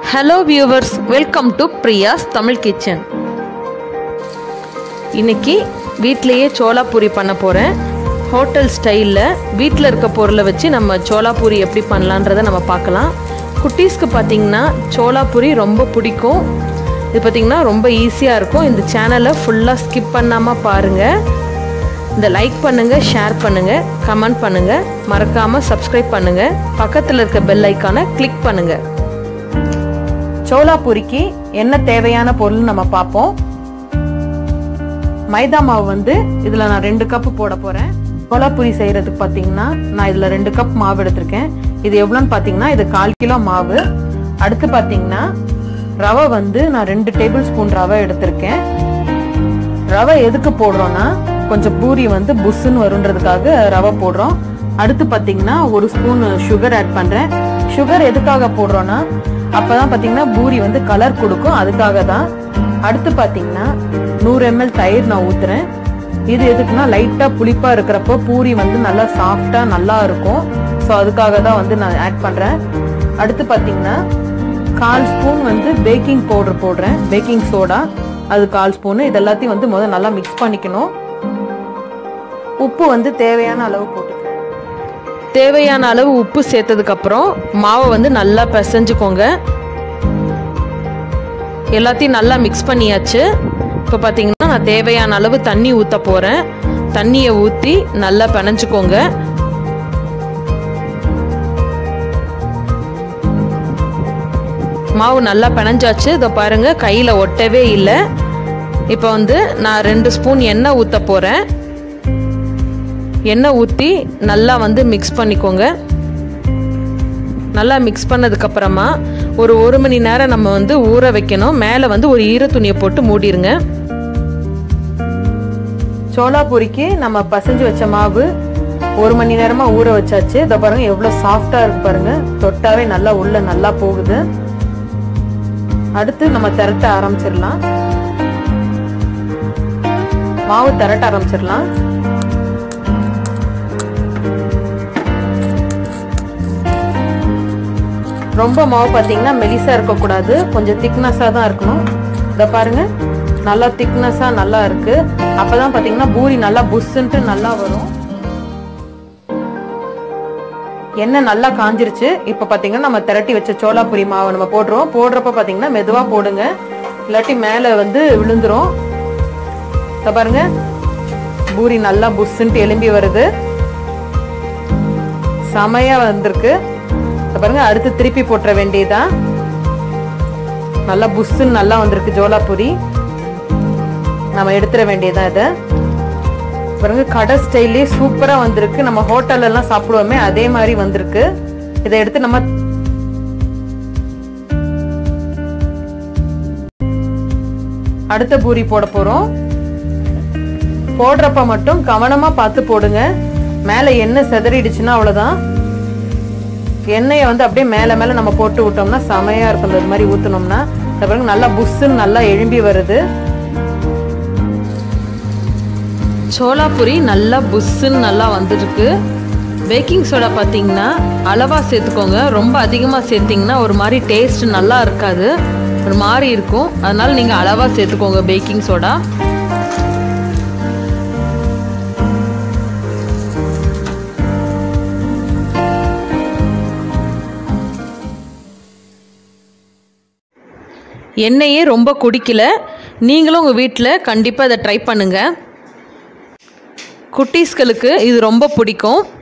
hello viewers welcome to Priya's Tamil kitchen இன்னைக்கு வீட்டிலையே சோளாபூரி பண்ண போகிறேன் ஹோட்டல் ஸ்டைலில் வீட்டில் இருக்க பொருளை வச்சு நம்ம சோளாபூரி எப்படி பண்ணலான்றதை நம்ம பார்க்கலாம் குட்டீஸ்க்கு பார்த்தீங்கன்னா சோளாபூரி ரொம்ப பிடிக்கும் இது பார்த்திங்கன்னா ரொம்ப ஈஸியாக இருக்கும் இந்த சேனலை ஃபுல்லாக ஸ்கிப் பண்ணாமல் பாருங்கள் இந்த லைக் பண்ணுங்கள் ஷேர் பண்ணுங்கள் கமெண்ட் பண்ணுங்கள் மறக்காமல் சப்ஸ்கிரைப் பண்ணுங்கள் பக்கத்தில் இருக்க பெல் ஐக்கானை கிளிக் பண்ணுங்கள் சோளா பூரிக்கு என்ன தேவையான பொருள் நம்ம பார்ப்போம் மைதா மாவு வந்து இதில் நான் ரெண்டு கப்பு போட போகிறேன் சோளா பூரி செய்கிறதுக்கு பார்த்தீங்கன்னா நான் இதில் ரெண்டு கப் மாவு எடுத்திருக்கேன் இது எவ்வளோன்னு பார்த்தீங்கன்னா இது கால் கிலோ மாவு அடுத்து பார்த்தீங்கன்னா ரவை வந்து நான் ரெண்டு டேபிள் ஸ்பூன் ரவை எடுத்திருக்கேன் ரவை எதுக்கு போடுறோன்னா கொஞ்சம் பூரி வந்து புஷ்ஷுன்னு வருன்றதுக்காக ரவை போடுறோம் அடுத்து பார்த்தீங்கன்னா ஒரு ஸ்பூன் சுகர் ஆட் பண்ணுறேன் சுகர் எதுக்காக போடுறோன்னா அப்போ தான் பார்த்தீங்கன்னா பூரி வந்து கலர் கொடுக்கும் அதுக்காக தான் அடுத்து பார்த்தீங்கன்னா நூறு எம்எல் தயிர் நான் ஊற்றுறேன் இது எதுக்குன்னா லைட்டாக புளிப்பாக இருக்கிறப்போ பூரி வந்து நல்லா சாஃப்டாக நல்லா இருக்கும் ஸோ அதுக்காக தான் வந்து நான் ஆட் பண்ணுறேன் அடுத்து பார்த்தீங்கன்னா கால் ஸ்பூன் வந்து பேக்கிங் பவுடர் போடுறேன் பேக்கிங் சோடா அது கால் ஸ்பூனு இது எல்லாத்தையும் வந்து முதல்ல நல்லா மிக்ஸ் பண்ணிக்கணும் உப்பு வந்து தேவையான அளவு போட்டுக்கிறேன் தேவையான அளவு உப்பு சேர்த்ததுக்கப்புறம் மாவை வந்து நல்லா பிசைஞ்சுக்கோங்க எல்லாத்தையும் நல்லா மிக்ஸ் பண்ணியாச்சு இப்போ பார்த்தீங்கன்னா நான் தேவையான அளவு தண்ணி ஊற்ற போகிறேன் தண்ணியை ஊற்றி நல்லா பிணைஞ்சுக்கோங்க மாவு நல்லா பிணைஞ்சாச்சு இதை பாருங்க கையில் ஒட்டவே இல்லை இப்போ வந்து நான் ரெண்டு ஸ்பூன் எண்ணெய் ஊற்ற போகிறேன் எண்ணெய் ஊற்றி நல்லா வந்து மிக்ஸ் பண்ணிக்கோங்க நல்லா மிக்ஸ் பண்ணதுக்கப்புறமா ஒரு ஒரு மணி நேரம் நம்ம வந்து ஊற வைக்கணும் மேலே வந்து ஒரு ஈர துணியை போட்டு மூடிடுங்க சோளா பொரிக்கு நம்ம பசைஞ்சு வச்ச மாவு ஒரு மணி நேரமாக ஊற வச்சாச்சு இதை பாருங்க எவ்வளோ சாஃப்டாக இருக்கு பாருங்க தொட்டாவே நல்லா உள்ள நல்லா போகுது அடுத்து நம்ம திரட்ட ஆரம்பிச்சிடலாம் மாவு திரட்ட ஆரம்பிச்சிடலாம் ரொம்ப மாவு பார்த்தீங்கன்னா மெலிசாக இருக்கக்கூடாது கொஞ்சம் திக்னஸாக தான் இருக்கணும் இதை பாருங்க நல்லா திக்னஸாக நல்லா இருக்கு அப்போ தான் பார்த்தீங்கன்னா பூரி நல்லா புஷ்ஷுன்ட்டு நல்லா வரும் எண்ணெய் நல்லா காஞ்சிருச்சு இப்போ பார்த்தீங்கன்னா நம்ம திரட்டி வச்ச சோளாபுரி மாவை நம்ம போடுறோம் போடுறப்ப பார்த்தீங்கன்னா மெதுவாக போடுங்க இல்லாட்டி மேலே வந்து விழுந்துரும் இதை பாருங்க பூரி நல்லா புஷ்ஷுன்ட்டு எலும்பி வருது செமையா வந்திருக்கு இதை பாருங்க அடுத்து திருப்பி போட்டுற வேண்டியதான் நல்லா புஷ்ஷுன்னு நல்லா வந்திருக்கு ஜோலாபுரி நம்ம எடுத்துட வேண்டியதான் இதை பாருங்க கடை ஸ்டைல்லே சூப்பரா வந்திருக்கு நம்ம ஹோட்டல்ல எல்லாம் சாப்பிடுவோமே அதே மாதிரி வந்திருக்கு இதை எடுத்து நம்ம அடுத்த பூரி போட போறோம் போடுறப்ப மட்டும் கவனமா பார்த்து போடுங்க மேல எண்ணெய் செதறிடுச்சுன்னா அவ்வளவுதான் எண்ணெயை வந்து அப்படியே மேல மேல நம்ம போட்டு விட்டோம்னா செமையா இருக்கும் இந்த மாதிரி ஊத்துனோம்னா பாருங்க நல்லா புஷ்ஷுன்னு நல்லா எழும்பி வருது சோளாபுரி நல்லா புஷ்ஷுன்னு நல்லா வந்துருக்கு பேக்கிங் சோடா பார்த்தீங்கன்னா அளவாக சேர்த்துக்கோங்க ரொம்ப அதிகமாக சேர்த்திங்கன்னா ஒரு மாதிரி டேஸ்ட் நல்லா இருக்காது ஒரு மாதிரி இருக்கும் அதனால் நீங்கள் அளவாக சேர்த்துக்கோங்க பேக்கிங் சோடா எண்ணெயே ரொம்ப குடிக்கல நீங்களும் உங்கள் வீட்டில் கண்டிப்பாக இதை ட்ரை பண்ணுங்கள் குட்டீஸ்களுக்கு இது ரொம்ப பிடிக்கும்